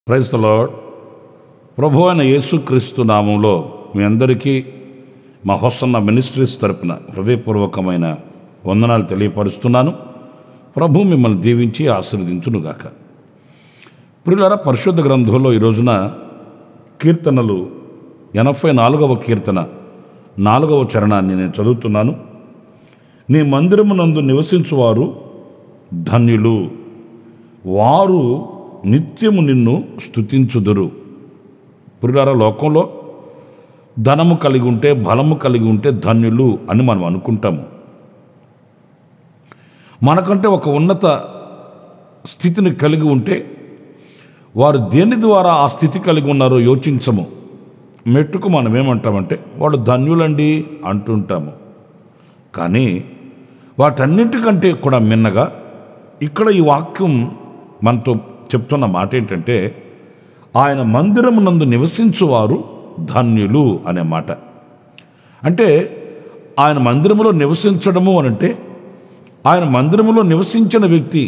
praise the lord ప్రభు అయిన యేసుక్రీస్తు నామంలో మీ అందరికీ మా హొసన్న మినిస్ట్రీస్ తరపున హృదయపూర్వకమైన వందనాలు తెలియపరుస్తున్నాను ప్రభు మిమ్మల్ని దీవించి ఆశీర్వదించునుగాక ప్రియులారా పరిశుద్ధ గ్రంథంలో ఈ రోజున కీర్తనలు ఎనభై నాలుగవ కీర్తన నాలుగవ చరణాన్ని నేను చదువుతున్నాను నీ మందిరమునందు నివసించువారు ధన్యులు వారు నిత్యము నిన్ను స్తుతించుదురు పురులార లోకంలో ధనము కలిగి ఉంటే బలము కలిగి ఉంటే ధన్యులు అని మనం అనుకుంటాము మనకంటే ఒక ఉన్నత స్థితిని కలిగి ఉంటే వారు దేని ద్వారా ఆ స్థితి కలిగి ఉన్నారో యోచించము మెట్టుకు మనం ఏమంటామంటే వాళ్ళు ధన్యులండి అంటుంటాము కానీ వాటన్నిటికంటే కూడా మిన్నగా ఇక్కడ ఈ వాక్యం మనతో చెప్తున్న మాట ఏంటంటే ఆయన మందిరమునందు నివసించువారు ధన్యులు అనే మాట అంటే ఆయన మందిరములో నివసించడము అని అంటే ఆయన మందిరములో నివసించిన వ్యక్తి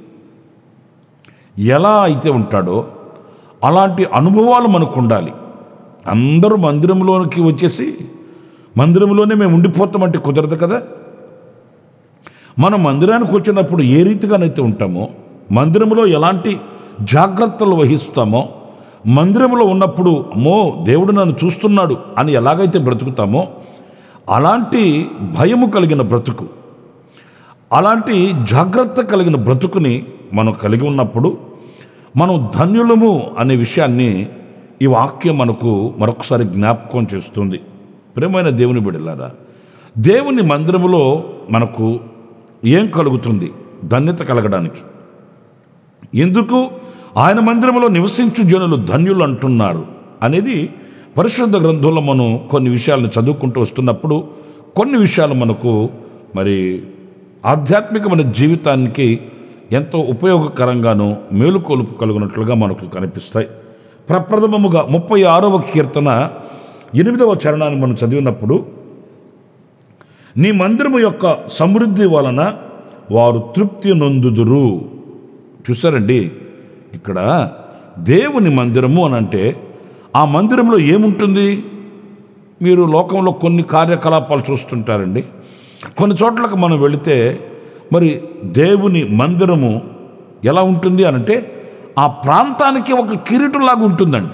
ఎలా అయితే ఉంటాడో అలాంటి అనుభవాలు మనకు ఉండాలి అందరూ మందిరంలోనికి వచ్చేసి మందిరంలోనే మేము ఉండిపోతామంటే కుదరదు కదా మనం మందిరానికి వచ్చినప్పుడు ఏ రీతిగానైతే ఉంటామో మందిరంలో ఎలాంటి జాగ్రత్తలు వహిస్తామో మందిరంలో ఉన్నప్పుడు అమ్మో దేవుడు నన్ను చూస్తున్నాడు అని ఎలాగైతే బ్రతుకుతామో అలాంటి భయము కలిగిన బ్రతుకు అలాంటి జాగ్రత్త కలిగిన బ్రతుకుని మనం కలిగి ఉన్నప్పుడు మనం ధన్యులము అనే విషయాన్ని ఈ వాక్యం మనకు మరొకసారి జ్ఞాపకం చేస్తుంది ప్రేమైన దేవుని బిడ్డలారా దేవుని మందిరములో మనకు ఏం కలుగుతుంది ధన్యత కలగడానికి ఎందుకు ఆయన మందిరంలో నివసించు జనులు ధన్యులు అంటున్నారు అనేది పరిశుద్ధ గ్రంథంలో మనం కొన్ని విషయాలను చదువుకుంటూ వస్తున్నప్పుడు కొన్ని విషయాలు మనకు మరి ఆధ్యాత్మికమైన జీవితానికి ఎంతో ఉపయోగకరంగాను మేలుకొలుపు కలుగునట్లుగా మనకు కనిపిస్తాయి ప్రప్రథమముగా ముప్పై ఆరవ కీర్తన ఎనిమిదవ చరణాన్ని మనం చదివినప్పుడు నీ మందిరము యొక్క సమృద్ధి వలన వారు తృప్తి నొందుదురు చూసారండి ఇక్కడ దేవుని మందిరము అని అంటే ఆ మందిరంలో ఏముంటుంది మీరు లోకంలో కొన్ని కార్యకలాపాలు చూస్తుంటారండి కొన్ని చోట్లకు మనం వెళితే మరి దేవుని మందిరము ఎలా ఉంటుంది అనంటే ఆ ప్రాంతానికి ఒక కిరీటంలాగా ఉంటుందండి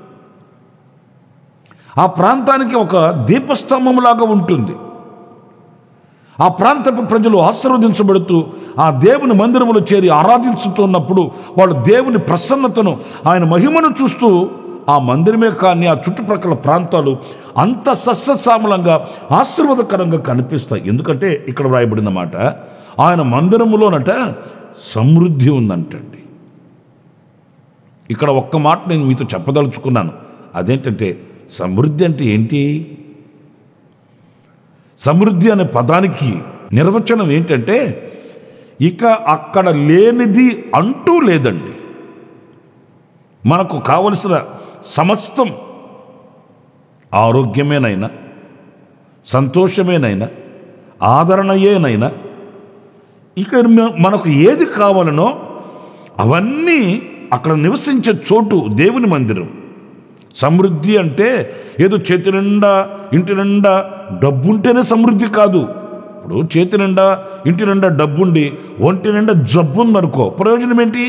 ఆ ప్రాంతానికి ఒక దీపస్తంభంలాగా ఉంటుంది ఆ ప్రాంతపు ప్రజలు ఆశీర్వదించబడుతూ ఆ దేవుని మందిరములో చేరి ఆరాధించుతున్నప్పుడు వాళ్ళు దేవుని ప్రసన్నతను ఆయన మహిమను చూస్తూ ఆ మందిరమే కానీ ఆ చుట్టుప్రక్కల ప్రాంతాలు అంత సస్యశ్యామలంగా ఆశీర్వాదకరంగా కనిపిస్తాయి ఎందుకంటే ఇక్కడ వ్రాయబడిన మాట ఆయన మందిరములోనట సమృద్ధి ఉందంటండి ఇక్కడ ఒక్క మాట నేను మీతో చెప్పదలుచుకున్నాను అదేంటంటే సమృద్ధి అంటే ఏంటి సమృద్ధి అనే పదానికి నిర్వచనం ఏంటంటే ఇక అక్కడ లేనిది అంటూ లేదండి మనకు కావలసిన సమస్తం ఆరోగ్యమేనైనా సంతోషమేనైనా ఆదరణయేనైనా ఇక మ- మనకు ఏది కావాలనో అవన్నీ అక్కడ నివసించే చోటు దేవుని మందిరం సమృద్ధి అంటే ఏదో చేతి నిండా ఇంటి నిండా డబ్బుంటేనే సమృద్ధి కాదు ఇప్పుడు చేతి నిండా ఇంటి నిండా డబ్బుండి ఒంటి నిండా జబ్బు ఉందనుకో ప్రయోజనం ఏంటి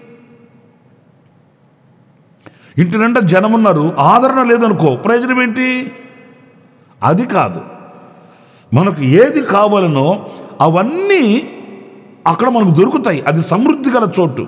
ఇంటి నిండా జనం ఉన్నారు ఆదరణ లేదనుకో ప్రయోజనం ఏంటి అది కాదు మనకు ఏది కావాలనో అవన్నీ అక్కడ మనకు దొరుకుతాయి అది సమృద్ధి గల చోటు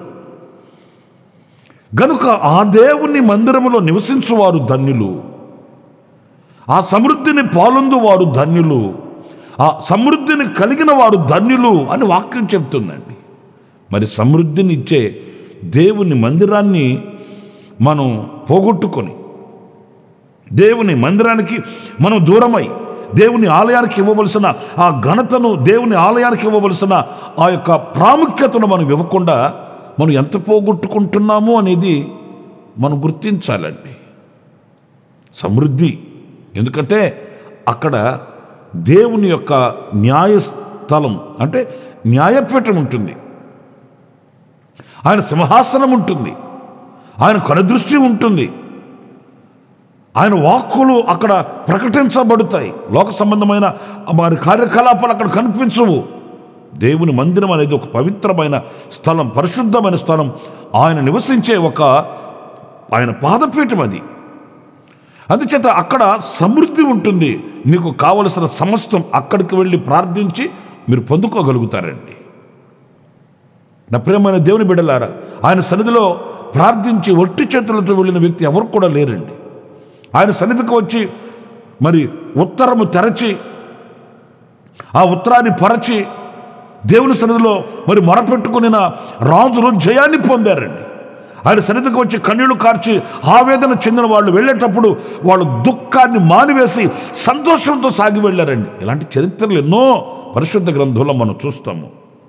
గనుక ఆ దేవుని మందిరములో నివసించువారు ధన్యులు ఆ సమృద్ధిని పాలొందు వారు ధన్యులు ఆ సమృద్ధిని కలిగిన వారు ధన్యులు అని వాక్యం చెప్తుందండి మరి సమృద్ధిని ఇచ్చే దేవుని మందిరాన్ని మనం పోగొట్టుకొని దేవుని మందిరానికి మనం దూరమై దేవుని ఆలయానికి ఇవ్వవలసిన ఆ ఘనతను దేవుని ఆలయానికి ఇవ్వవలసిన ఆ యొక్క ప్రాముఖ్యతను మనం ఇవ్వకుండా మనం ఎంత పోగొట్టుకుంటున్నాము అనేది మనం గుర్తించాలండి సమృద్ధి ఎందుకంటే అక్కడ దేవుని యొక్క న్యాయస్థలం అంటే న్యాయపీఠం ఉంటుంది ఆయన సింహాసనం ఉంటుంది ఆయన కనుదృష్టి ఉంటుంది ఆయన వాక్కులు అక్కడ ప్రకటించబడతాయి లోక సంబంధమైన వారి కార్యకలాపాలు అక్కడ కనిపించవు దేవుని మందిరం అనేది ఒక పవిత్రమైన స్థలం పరిశుద్ధమైన స్థలం ఆయన నివసించే ఒక ఆయన పాదపీఠం అది అందుచేత అక్కడ సమృద్ధి ఉంటుంది నీకు కావలసిన సమస్తం అక్కడికి వెళ్ళి ప్రార్థించి మీరు పొందుకోగలుగుతారండి నా ప్రియమైన దేవుని బిడ్డలారా ఆయన సన్నిధిలో ప్రార్థించి ఒట్టి చేతులతో వెళ్ళిన వ్యక్తి ఎవరు కూడా లేరండి ఆయన సన్నిధికి వచ్చి మరి ఉత్తరము తెరచి ఆ ఉత్తరాన్ని పరచి దేవుని సన్నిధిలో మరి మొరపెట్టుకుని రాజులు జయాన్ని పొందారండి ఆయన సన్నిధికి వచ్చి కన్నీళ్లు కార్చి ఆవేదన చెందిన వాళ్ళు వెళ్ళేటప్పుడు వాళ్ళు దుఃఖాన్ని మానివేసి సంతోషంతో సాగి వెళ్ళారండి ఇలాంటి చరిత్రలు ఎన్నో పరిశుద్ధ గ్రంథంలో మనం చూస్తాము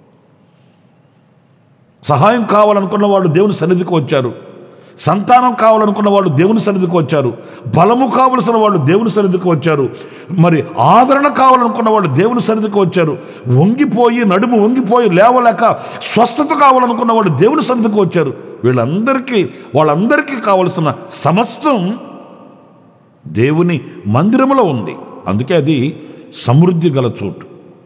సహాయం కావాలనుకున్న వాళ్ళు దేవుని సన్నిధికి వచ్చారు సంతానం కావాలనుకున్న వాళ్ళు దేవుని సన్నిధికి వచ్చారు బలము కావలసిన వాళ్ళు దేవుని సన్నిధికి వచ్చారు మరి ఆదరణ కావాలనుకున్న వాళ్ళు దేవుని సన్నిధికి వచ్చారు వంగిపోయి నడుము వంగిపోయి లేవలేక స్వస్థత కావాలనుకున్న వాళ్ళు దేవుని సన్నిధికి వచ్చారు వీళ్ళందరికీ వాళ్ళందరికీ కావలసిన సమస్తం దేవుని మందిరములో ఉంది అందుకే అది సమృద్ధి గల చోటు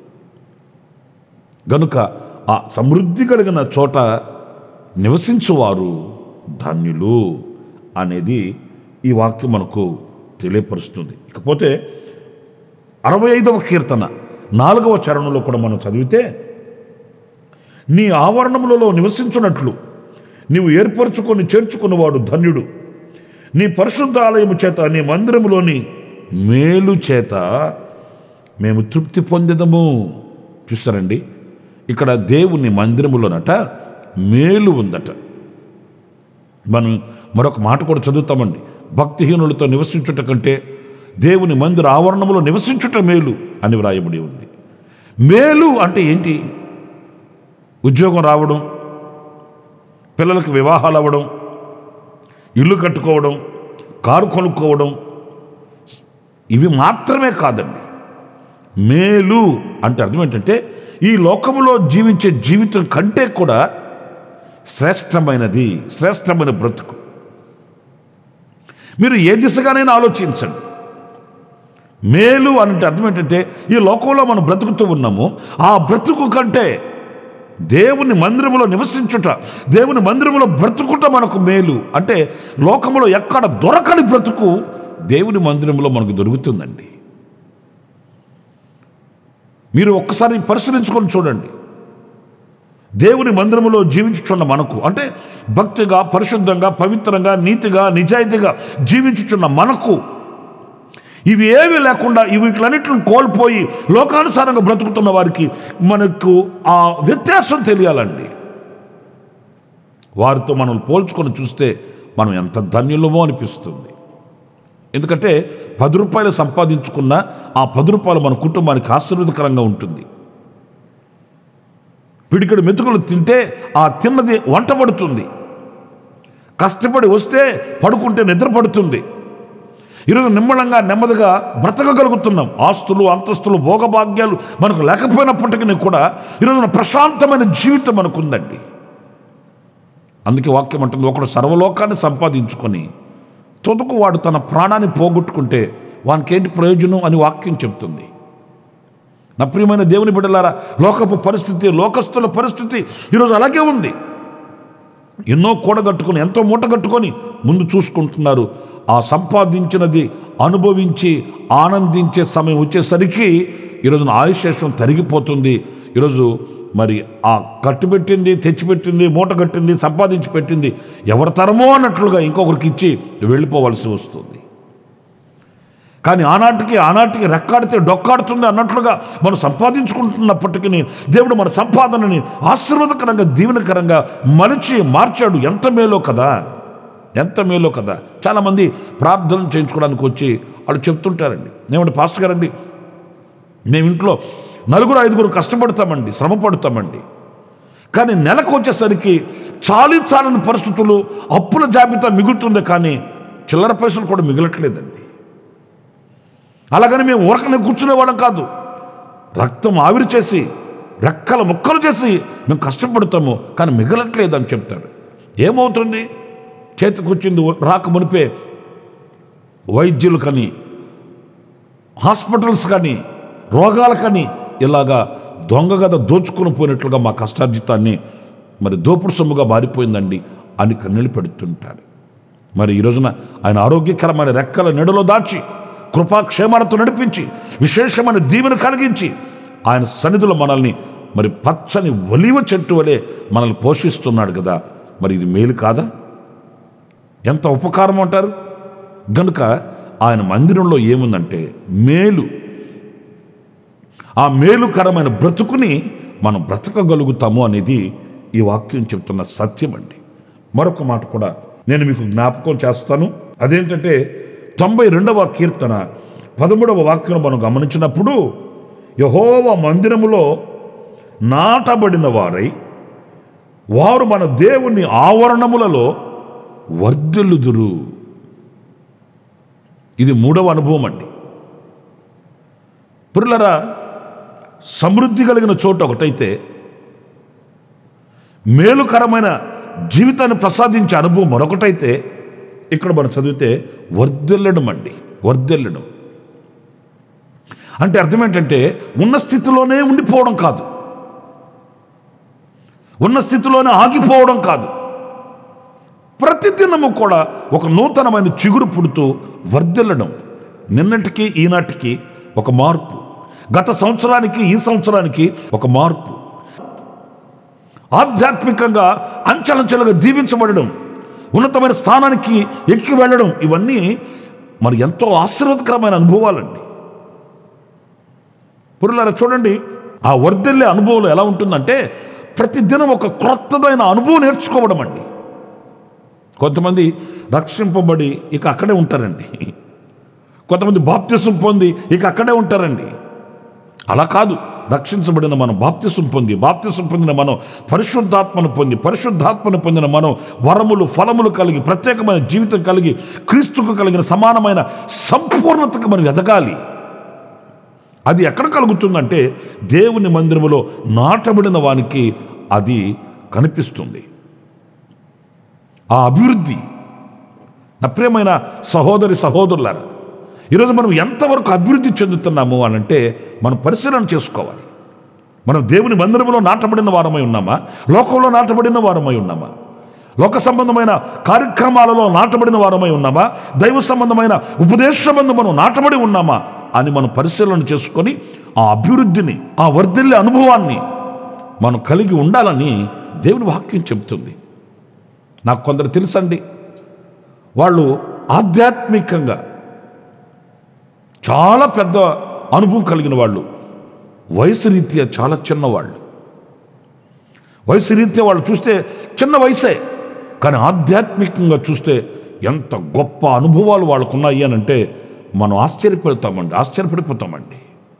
గనుక ఆ సమృద్ధి కలిగిన చోట నివసించువారు ధన్యులు అనేది ఈ వాక్యం మనకు తెలియపరుస్తుంది ఇకపోతే అరవై ఐదవ కీర్తన నాలుగవ చరణంలో కూడా మనం చదివితే నీ ఆవరణములలో నివసించున్నట్లు నీవు ఏర్పరచుకొని చేర్చుకున్నవాడు ధన్యుడు నీ పరిశుద్ధ ఆలయము చేత నీ మందిరములోని మేలు చేత మేము తృప్తి పొందదము చూస్తారండి ఇక్కడ దేవుని మందిరములోనట మేలు ఉందట మనం మరొక మాట కూడా చదువుతామండి భక్తిహీనులతో నివసించుట కంటే దేవుని మందిర ఆవరణములో నివసించుట మేలు అని వ్రాయబడి ఉంది మేలు అంటే ఏంటి ఉద్యోగం రావడం పిల్లలకు వివాహాలు అవ్వడం ఇల్లు కట్టుకోవడం కారు కొనుక్కోవడం ఇవి మాత్రమే కాదండి మేలు అంటే అర్థం ఏంటంటే ఈ లోకములో జీవించే జీవితం కంటే కూడా శ్రేష్టమైనది శ్రేష్టమైన బ్రతుకు మీరు ఏ దిశగానైనా ఆలోచించండి మేలు అంటే అర్థం ఏంటంటే ఈ లోకంలో మనం బ్రతుకుతూ ఉన్నాము ఆ బ్రతుకు కంటే దేవుని మందిరములో నివసించుట దేవుని మందిరములో బ్రతుకుట మనకు మేలు అంటే లోకములో ఎక్కడ దొరకని బ్రతుకు దేవుని మందిరంలో మనకు దొరుకుతుందండి మీరు ఒక్కసారి పరిశీలించుకొని చూడండి దేవుని మందిరములో జీవించుచున్న మనకు అంటే భక్తిగా పరిశుద్ధంగా పవిత్రంగా నీతిగా నిజాయితీగా జీవించుచున్న మనకు ఇవి ఏమీ లేకుండా వీటిలన్నిటిని కోల్పోయి లోకానుసారంగా బ్రతుకుతున్న వారికి మనకు ఆ వ్యత్యాసం తెలియాలండి వారితో మనం పోల్చుకొని చూస్తే మనం ఎంత ధన్యులమో అనిపిస్తుంది ఎందుకంటే పది రూపాయలు సంపాదించుకున్న ఆ పది రూపాయలు మన కుటుంబానికి ఆశీర్వదకరంగా ఉంటుంది పిడికడు మెతుకులు తింటే ఆ తిన్నది వంట పడుతుంది కష్టపడి వస్తే పడుకుంటే నిద్ర పడుతుంది ఈరోజు నిమ్మళంగా నెమ్మదిగా బ్రతకగలుగుతున్నాం ఆస్తులు అంతస్తులు భోగభాగ్యాలు మనకు లేకపోయినప్పటికీ కూడా ఈరోజు ప్రశాంతమైన జీవితం మనకు ఉందండి అందుకే వాక్యం అంటుంది ఒకడు సర్వలోకాన్ని సంపాదించుకొని తొదుకు వాడు తన ప్రాణాన్ని పోగొట్టుకుంటే వానికి ఏంటి ప్రయోజనం అని వాక్యం చెప్తుంది నా ప్రియమైన దేవుని బిడ్డలారా లోకపు పరిస్థితి లోకస్తుల పరిస్థితి ఈరోజు అలాగే ఉంది ఎన్నో కూడగట్టుకొని ఎంతో మూట కట్టుకొని ముందు చూసుకుంటున్నారు ఆ సంపాదించినది అనుభవించి ఆనందించే సమయం వచ్చేసరికి ఈరోజు ఆయుశేషం తరిగిపోతుంది ఈరోజు మరి ఆ కట్టుబెట్టింది తెచ్చిపెట్టింది మూట కట్టింది సంపాదించి పెట్టింది ఎవరి తరమో అన్నట్లుగా ఇంకొకరికి ఇచ్చి వెళ్ళిపోవలసి వస్తుంది కానీ ఆనాటికి ఆనాటికి రెక్కాడితే డొక్కాడుతుంది అన్నట్లుగా మనం సంపాదించుకుంటున్నప్పటికీ దేవుడు మన సంపాదనని ఆశీర్వాదకరంగా దీవెనకరంగా మలిచి మార్చాడు ఎంత మేలో కదా ఎంత మేలో కదా చాలామంది ప్రార్థన చేయించుకోవడానికి వచ్చి వాళ్ళు చెప్తుంటారండి ఏమంటే పాస్టర్ గారండి మేము ఇంట్లో నలుగురు ఐదుగురు కష్టపడతామండి శ్రమ పడతామండి కానీ నెలకు వచ్చేసరికి చాలీ చాలని పరిస్థితులు అప్పుల జాబితా మిగులుతుంది కానీ చిల్లర పైసలు కూడా మిగలట్లేదండి అలాగని మేము ఊరకనే కూర్చునేవాళ్ళం కాదు రక్తం ఆవిరి చేసి రెక్కల ముక్కలు చేసి మేము కష్టపడతాము కానీ మిగలట్లేదు అని చెప్తాడు ఏమవుతుంది చేతికొచ్చింది రాక మునిపే వైద్యులు కానీ హాస్పిటల్స్ కానీ రోగాలు కానీ ఇలాగా దొంగ గద దోచుకుని పోయినట్లుగా మా కష్టార్జితాన్ని మరి దోపుడు సొమ్ముగా మారిపోయిందండి అని కన్నీళ్ళు పెడుతుంటారు మరి ఈ రోజున ఆయన ఆరోగ్యకరమైన రెక్కల నెడలో దాచి కృపాక్షేమాలతో నడిపించి విశేషమైన దీవెన కలిగించి ఆయన సన్నిధిలో మనల్ని మరి పచ్చని ఒలివ చెట్టు వలె మనల్ని పోషిస్తున్నాడు కదా మరి ఇది మేలు కాదా ఎంత ఉపకారం అంటారు గనుక ఆయన మందిరంలో ఏముందంటే మేలు ఆ మేలుకరమైన బ్రతుకుని మనం బ్రతకగలుగుతాము అనేది ఈ వాక్యం చెప్తున్న సత్యం అండి మరొక మాట కూడా నేను మీకు జ్ఞాపకం చేస్తాను అదేంటంటే తొంభై రెండవ కీర్తన పదమూడవ వాక్యం మనం గమనించినప్పుడు యహోవ మందిరములో నాటబడిన వారై వారు మన దేవుని ఆవరణములలో వర్ధిల్లుదురు ఇది మూడవ అనుభవం అండి పురులరా సమృద్ధి కలిగిన చోటు ఒకటైతే మేలుకరమైన జీవితాన్ని ప్రసాదించే అనుభవం మరొకటైతే ఇక్కడ మనం చదివితే వర్ధిల్లడం అండి వర్ధిల్లడం అంటే అర్థం ఏంటంటే ఉన్న స్థితిలోనే ఉండిపోవడం కాదు ఉన్న స్థితిలోనే ఆగిపోవడం కాదు ప్రతిదినము కూడా ఒక నూతనమైన చిగురు పుడుతూ వర్ధిల్లడం నిన్నటికి ఈనాటికి ఒక మార్పు గత సంవత్సరానికి ఈ సంవత్సరానికి ఒక మార్పు ఆధ్యాత్మికంగా అంచెలంచెలుగా దీవించబడడం ఉన్నతమైన స్థానానికి ఎక్కి వెళ్ళడం ఇవన్నీ మరి ఎంతో ఆశీర్వదకరమైన అనుభవాలండి పురులారా చూడండి ఆ వర్ధిల్లే అనుభవం ఎలా ఉంటుందంటే ప్రతిదినం ఒక క్రొత్తదైన అనుభవం నేర్చుకోవడం అండి కొంతమంది రక్షింపబడి ఇక అక్కడే ఉంటారండి కొంతమంది బాప్తిసం పొంది ఇక అక్కడే ఉంటారండి అలా కాదు రక్షించబడిన మనం బాప్తిసం పొంది బాప్తిసం పొందిన మనం పరిశుద్ధాత్మను పొంది పరిశుద్ధాత్మను పొందిన మనం వరములు ఫలములు కలిగి ప్రత్యేకమైన జీవితం కలిగి క్రీస్తుకు కలిగిన సమానమైన సంపూర్ణతకు మనం ఎదగాలి అది ఎక్కడ కలుగుతుందంటే దేవుని మందిరములో నాటబడిన వానికి అది కనిపిస్తుంది ఆ అభివృద్ధి నా ప్రియమైన సహోదరి సహోదరులారా ఈరోజు మనం ఎంతవరకు అభివృద్ధి చెందుతున్నాము అని అంటే మనం పరిశీలన చేసుకోవాలి మనం దేవుని మందిరంలో నాటబడిన వారమై ఉన్నామా లోకంలో నాటబడిన వారమై ఉన్నామా లోక సంబంధమైన కార్యక్రమాలలో నాటబడిన వారమై ఉన్నామా దైవ సంబంధమైన ఉపదేశ సంబంధం మనం నాటబడి ఉన్నామా అని మనం పరిశీలన చేసుకొని ఆ అభివృద్ధిని ఆ వర్ధిల్లే అనుభవాన్ని మనం కలిగి ఉండాలని దేవుని వాక్యం చెబుతుంది నాకు కొందరు తెలుసండి వాళ్ళు ఆధ్యాత్మికంగా చాలా పెద్ద అనుభవం కలిగిన వాళ్ళు వయసు రీత్యా చాలా చిన్నవాళ్ళు వయసు రీత్యా వాళ్ళు చూస్తే చిన్న వయసే కానీ ఆధ్యాత్మికంగా చూస్తే ఎంత గొప్ప అనుభవాలు వాళ్ళకు ఉన్నాయి అని అంటే మనం ఆశ్చర్యపడతామండి ఆశ్చర్యపడిపోతామండి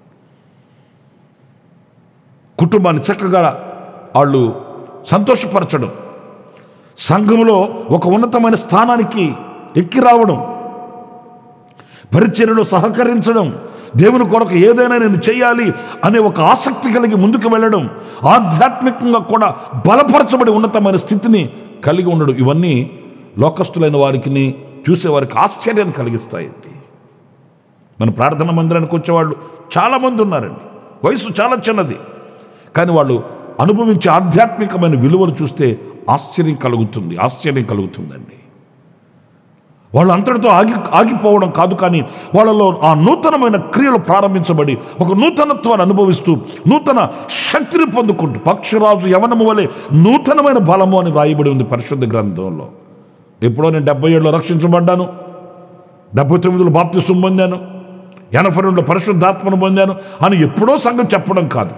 కుటుంబాన్ని చక్కగా వాళ్ళు సంతోషపరచడం సంఘంలో ఒక ఉన్నతమైన స్థానానికి ఎక్కి రావడం పరిచర్యలో సహకరించడం దేవుని కొరకు ఏదైనా నేను చేయాలి అనే ఒక ఆసక్తి కలిగి ముందుకు వెళ్ళడం ఆధ్యాత్మికంగా కూడా బలపరచబడి ఉన్నతమైన స్థితిని కలిగి ఉండడం ఇవన్నీ లోకస్తులైన వారికి చూసేవారికి ఆశ్చర్యాన్ని కలిగిస్తాయండి మన ప్రార్థన మందిరానికి వచ్చేవాళ్ళు చాలామంది ఉన్నారండి వయసు చాలా చిన్నది కానీ వాళ్ళు అనుభవించే ఆధ్యాత్మికమైన విలువలు చూస్తే ఆశ్చర్యం కలుగుతుంది ఆశ్చర్యం కలుగుతుందండి వాళ్ళు అంతటితో ఆగి ఆగిపోవడం కాదు కానీ వాళ్ళలో ఆ నూతనమైన క్రియలు ప్రారంభించబడి ఒక నూతనత్వాన్ని అనుభవిస్తూ నూతన శక్తిని పొందుకుంటూ పక్షిరాజు యవనము వలె నూతనమైన బలము అని రాయబడి ఉంది పరిశుద్ధ గ్రంథంలో ఎప్పుడో నేను డెబ్బై ఏడులో రక్షించబడ్డాను డెబ్బై తొమ్మిదిలో బాప్తిసం పొందాను ఎనభై రెండులో పరిశుద్ధాత్మను పొందాను అని ఎప్పుడో సంగతి చెప్పడం కాదు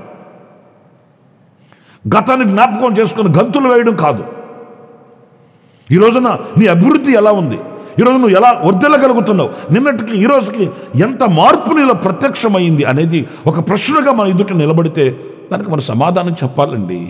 గతాన్ని జ్ఞాపకం చేసుకుని గంతులు వేయడం కాదు ఈ రోజున నీ అభివృద్ధి ఎలా ఉంది ఈరోజు నువ్వు ఎలా వర్దెలగలుగుతున్నావు నిన్నటికి ఈ రోజుకి ఎంత మార్పు నీలో ప్రత్యక్షమైంది అనేది ఒక ప్రశ్నగా మన ఎదుట నిలబడితే దానికి మన సమాధానం చెప్పాలండి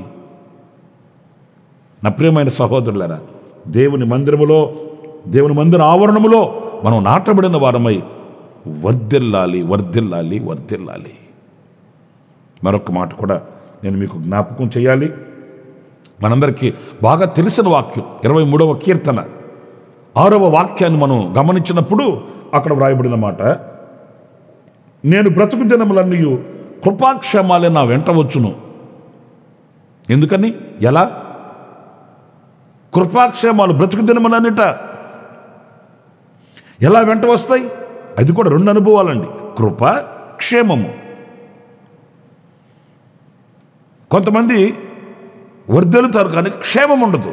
నా ప్రియమైన సహోదరులారా దేవుని మందిరములో దేవుని మందిర ఆవరణములో మనం నాటబడిన వారమై వర్ధిల్లాలి వర్ధిల్లాలి వర్ధిల్లాలి మరొక మాట కూడా నేను మీకు జ్ఞాపకం చేయాలి మనందరికీ బాగా తెలిసిన వాక్యం ఇరవై మూడవ కీర్తన ఆరవ వాక్యాన్ని మనం గమనించినప్పుడు అక్కడ వ్రాయబడిన మాట నేను బ్రతుకు దినములన్నీ కృపాక్షేమాలే నా వెంట వచ్చును ఎందుకని ఎలా కృపాక్షేమాలు బ్రతుకు దినములన్నిట ఎలా వెంట వస్తాయి అది కూడా రెండు అనుభవాలండి కృప క్షేమము కొంతమంది వర్ధలుతారు కానీ క్షేమం ఉండదు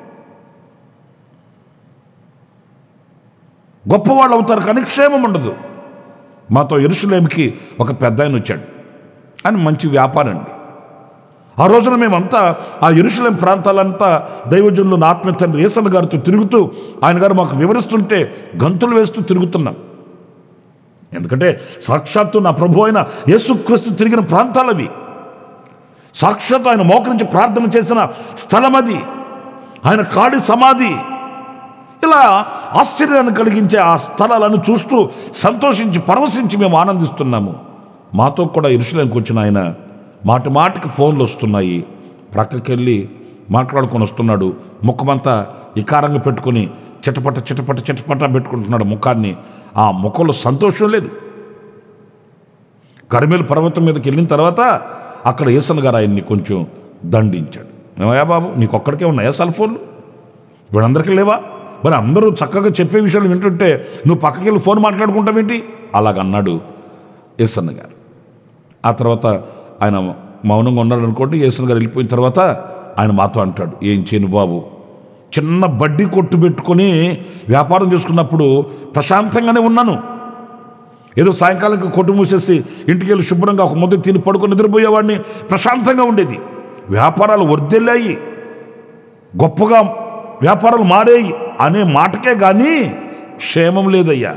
గొప్పవాళ్ళు అవుతారు కానీ క్షేమం ఉండదు మాతో ఎరుసలేమికి ఒక పెద్ద ఆయన వచ్చాడు అని మంచి వ్యాపారం అండి ఆ రోజున మేమంతా ఆ ఎరుసలేం ప్రాంతాలంతా దైవజనులు నా ఆత్మ తండ్రి ఏసన్ గారితో తిరుగుతూ ఆయన గారు మాకు వివరిస్తుంటే గంతులు వేస్తూ తిరుగుతున్నాం ఎందుకంటే సాక్షాత్తు నా ప్రభు అయిన యేసుక్రీస్తు తిరిగిన ప్రాంతాలవి సాక్షాత్తు ఆయన మోకరించి ప్రార్థన చేసిన స్థలం అది ఆయన కాడి సమాధి ఇలా ఆశ్చర్యాన్ని కలిగించే ఆ స్థలాలను చూస్తూ సంతోషించి పరవశించి మేము ఆనందిస్తున్నాము మాతో కూడా ఇరుషులకు వచ్చిన ఆయన మాటి మాటికి ఫోన్లు వస్తున్నాయి ప్రక్కకెళ్ళి మాట్లాడుకొని వస్తున్నాడు ముఖమంతా ఇకారంగా పెట్టుకొని చిటపట చిటపట చిటపట పెట్టుకుంటున్నాడు ముఖాన్ని ఆ ముఖంలో సంతోషం లేదు కరిమేలు పర్వతం మీదకి వెళ్ళిన తర్వాత అక్కడ ఈసన్ గారు ఆయన్ని కొంచెం దండించాడు ఏమయ్యా బాబు నీకు ఒక్కడికే ఉన్నాయా సెల్ ఫోన్లు వీళ్ళందరికీ లేవా మరి అందరూ చక్కగా చెప్పే విషయాలు వింటుంటే నువ్వు పక్కకి వెళ్ళి ఫోన్ మాట్లాడుకుంటావేంటి అలాగన్నాడు యేసన్న గారు ఆ తర్వాత ఆయన మౌనంగా ఉన్నాడు అనుకోండి యేసన్న గారు వెళ్ళిపోయిన తర్వాత ఆయన మాతో అంటాడు ఏం చేయను బాబు చిన్న బడ్డీ కొట్టు పెట్టుకొని వ్యాపారం చేసుకున్నప్పుడు ప్రశాంతంగానే ఉన్నాను ఏదో సాయంకాలం కొట్టు మూసేసి ఇంటికి వెళ్ళి శుభ్రంగా ఒక ముద్ద తిని పడుకొని నిద్రపోయేవాడిని ప్రశాంతంగా ఉండేది వ్యాపారాలు వర్దెల్లాయి గొప్పగా వ్యాపారాలు మారాయి అనే మాటకే కానీ క్షేమం లేదయ్యా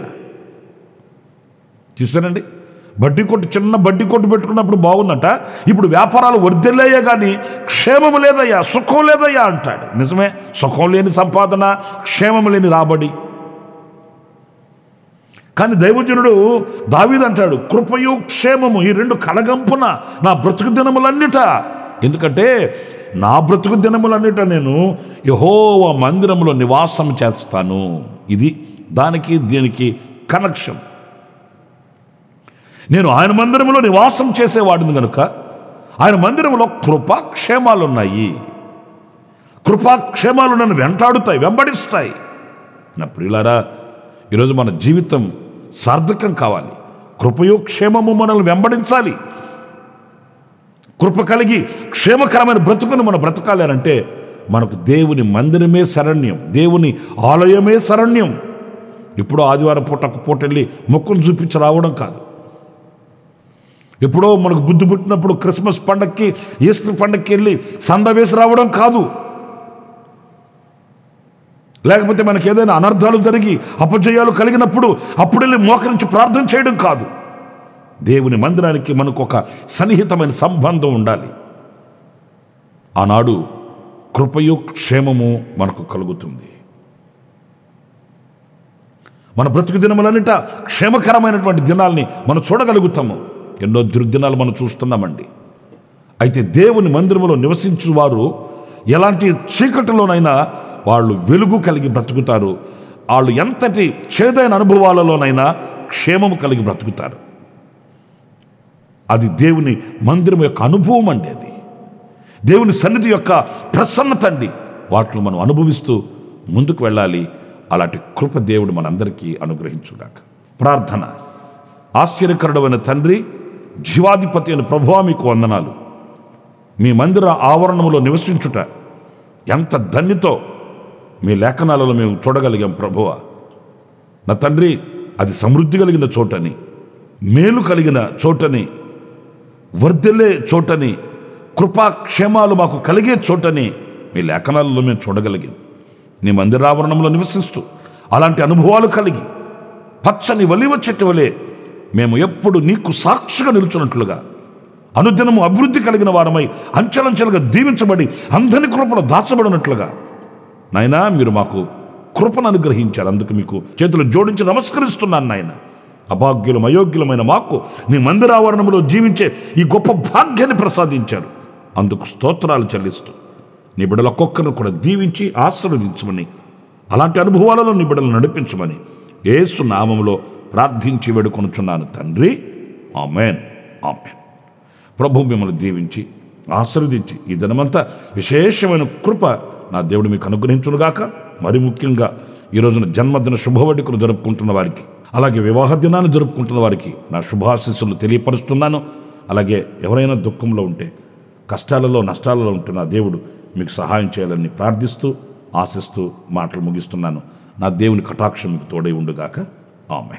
చూసానండి బడ్డీ కొట్టు చిన్న బడ్డీ కొట్టు పెట్టుకున్నప్పుడు బాగుందట ఇప్పుడు వ్యాపారాలు వర్దెల్లయ్యా కానీ క్షేమం లేదయ్యా సుఖం లేదయ్యా అంటాడు నిజమే సుఖం లేని సంపాదన క్షేమం లేని రాబడి కానీ దైవజనుడు దావీదు అంటాడు కృపయు క్షేమము ఈ రెండు కలగంపున నా బ్రతుకు దినములన్నిట ఎందుకంటే నా బ్రతుకు దినములన్నిట నేను యహోవ మందిరంలో నివాసం చేస్తాను ఇది దానికి దీనికి కనెక్షన్ నేను ఆయన మందిరంలో నివాసం చేసేవాడిని కనుక ఆయన మందిరంలో కృపాక్షేమాలు ఉన్నాయి కృపాక్షేమాలు నన్ను వెంటాడుతాయి వెంబడిస్తాయి నా ప్రియులారా ఈరోజు మన జీవితం సార్థకం కావాలి కృపయో క్షేమము మనల్ని వెంబడించాలి కృప కలిగి క్షేమకరమైన బ్రతుకును మనం బ్రతకాలి అని అంటే మనకు దేవుని మందిరమే శరణ్యం దేవుని ఆలయమే శరణ్యం ఇప్పుడు ఆదివారం పూట ఒక పూట వెళ్ళి మొక్కును చూపించి రావడం కాదు ఎప్పుడో మనకు బుద్ధి పుట్టినప్పుడు క్రిస్మస్ పండక్కి ఈస్టర్ పండక్కి వెళ్ళి సంద వేసి రావడం కాదు లేకపోతే మనకి ఏదైనా అనర్థాలు జరిగి అపజయాలు కలిగినప్పుడు అప్పుడు వెళ్ళి మోకరించి ప్రార్థన చేయడం కాదు దేవుని మందిరానికి మనకు ఒక సన్నిహితమైన సంబంధం ఉండాలి ఆనాడు కృపయు క్షేమము మనకు కలుగుతుంది మన బ్రతుకు దినములన్నిట క్షేమకరమైనటువంటి దినాల్ని మనం చూడగలుగుతాము ఎన్నో దుర్దినాలు మనం చూస్తున్నామండి అయితే దేవుని మందిరంలో నివసించు వారు ఎలాంటి చీకటిలోనైనా వాళ్ళు వెలుగు కలిగి బ్రతుకుతారు వాళ్ళు ఎంతటి చేదైన అనుభవాలలోనైనా క్షేమము కలిగి బ్రతుకుతారు అది దేవుని మందిరం యొక్క అనుభవం అండి అది దేవుని సన్నిధి యొక్క ప్రసన్నత అండి వాటిని మనం అనుభవిస్తూ ముందుకు వెళ్ళాలి అలాంటి కృప దేవుడు మనందరికీ అనుగ్రహించుగాక ప్రార్థన ఆశ్చర్యకరుడమైన తండ్రి జీవాధిపతి అయిన ప్రభువా మీకు వందనాలు మీ మందిర ఆవరణములో నివసించుట ఎంత ధన్యతో మీ లేఖనాలలో మేము చూడగలిగాం ప్రభువ నా తండ్రి అది సమృద్ధి కలిగిన చోటని మేలు కలిగిన చోటని వర్ధిల్లే చోటని కృపాక్షేమాలు మాకు కలిగే చోటని మీ లేఖనాలలో మేము చూడగలిగాం నీ మందిరావరణంలో నివసిస్తూ అలాంటి అనుభవాలు కలిగి పచ్చని వలివ చెట్టు వలె మేము ఎప్పుడు నీకు సాక్షిగా నిలుచున్నట్లుగా అనుదినము అభివృద్ధి కలిగిన వారమై అంచెలంచెలుగా దీవించబడి అందరి కృపలో దాచబడినట్లుగా నాయనా మీరు మాకు కృపను అనుగ్రహించారు అందుకు మీకు చేతులు జోడించి నమస్కరిస్తున్నాను నాయన అభాగ్యులం అయోగ్యులమైన మాకు నీ మందిరావరణంలో జీవించే ఈ గొప్ప భాగ్యాన్ని ప్రసాదించారు అందుకు స్తోత్రాలు చెల్లిస్తూ నీ బిడ్డల ఒక్కొక్కరిని కూడా దీవించి ఆశీర్వదించమని అలాంటి అనుభవాలలో నీ బిడ్డలు నడిపించమని యేసు నామములో ప్రార్థించి వేడుకొనుచున్నాను తండ్రి ఆమెన్ ఆమెన్ ప్రభు మిమ్మల్ని దీవించి ఆశీర్వదించి ఈ దినమంతా విశేషమైన కృప నా దేవుడు మీకు అనుగ్రహించునుగాక మరి ముఖ్యంగా ఈ రోజున జన్మదిన శుభవేడుకలు జరుపుకుంటున్న వారికి అలాగే వివాహ దినాన్ని జరుపుకుంటున్న వారికి నా శుభాశీస్సులు తెలియపరుస్తున్నాను అలాగే ఎవరైనా దుఃఖంలో ఉంటే కష్టాలలో నష్టాలలో ఉంటున్న దేవుడు మీకు సహాయం చేయాలని ప్రార్థిస్తూ ఆశిస్తూ మాటలు ముగిస్తున్నాను నా దేవుని కటాక్షం మీకు తోడై ఉండుగాక ఆమె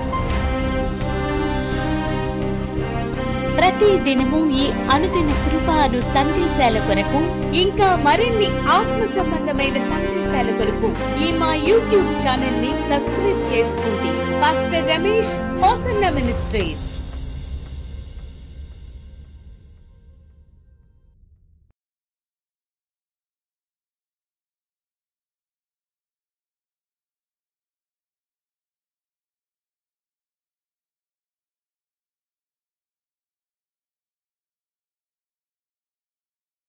ప్రతి దినము ఈ అనుదిన కృప అను సందేశాల కొరకు ఇంకా మరిన్ని ఆత్మ సంబంధమైన సందేశాల కొరకు ఈ మా యూట్యూబ్ ఛానల్ ని సబ్స్క్రైబ్ చేసుకోండి పాస్టర్ రమేష్ హోసన్న మినిస్ట్రీస్